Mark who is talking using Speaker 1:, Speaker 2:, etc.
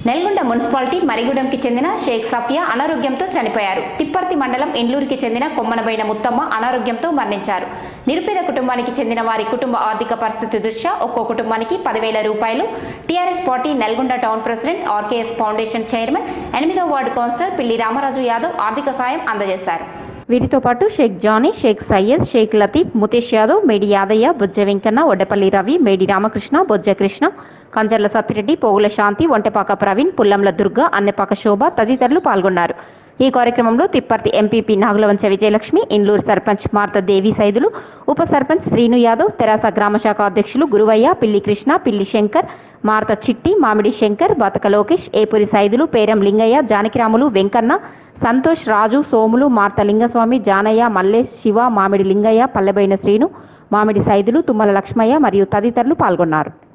Speaker 1: Nalgonda municipality మరిగూడెంకి చెందిన షేక్ సఫియా అనారోగ్యంతో చనిపోయారు తిప్పర్తి మండలం ఇండ్లూరుకి చెందిన కొమ్మనబైన ముత్తమ్మ అనారోగ్యంతో మరణించారు నిరుపేద కుటుంబానికి చెందిన వారి కుటుంబ ఆర్థిక పరిస్థితి దృష్ట్యా ఒక్కో కుటుంబానికి పదివేల రూపాయలు TRS party Nalgonda town president RKS foundation chairman ఎనిమిదో వార్డు కౌన్సిలర్ పిల్లి రామరాజు యాదవ్ ఆర్థిక సాయం అందజేశారు వీరితో పాటు షేక్ జానీ షేక్ సయ్యద్ షేక్ లతీఫ్ ముతేష్ యాదవ్ మేడి యాదయ్య బొజ్జ వెంకన్న వడ్డపల్లి రవి మేడి రామకృష్ణ బొజ్జ కృష్ణ కంజర్ల సత్యరెడ్డి పోగుల శాంతి ఒంటెపాక ప్రవీణ్ పుల్లంల దుర్గ అన్నెపాక శోభ తదితరులు పాల్గొన్నారు ఈ కార్యక్రమంలో తిప్పర్తి ఎంపీపీ నాగులవంచ విజయలక్ష్మి ఇండ్లూరు సర్పంచ్ మార్త దేవి సైదులు ఉప సర్పంచ్ శ్రీను యాదవ్ తెరాస గ్రామ శాఖ అధ్యక్షులు గురువయ్య పిల్లి కృష్ణ పిల్లి శంకర్ మార్త చిట్టి మామిడి శంకర్ బతక లోకేష్ ఏపురి సైదులు పేరం లింగయ్య జానకిరాములు వెంకన్న సంతోష్ రాజు సోములు మార్త లింగస్వామి జానయ్య మల్లేష్ శివ మామిడి లింగయ్య పల్లెబైన శ్రీను మామిడి సైదులు తుమ్మల లక్ష్మయ్య మరియు తదితరులు పాల్గొన్నారు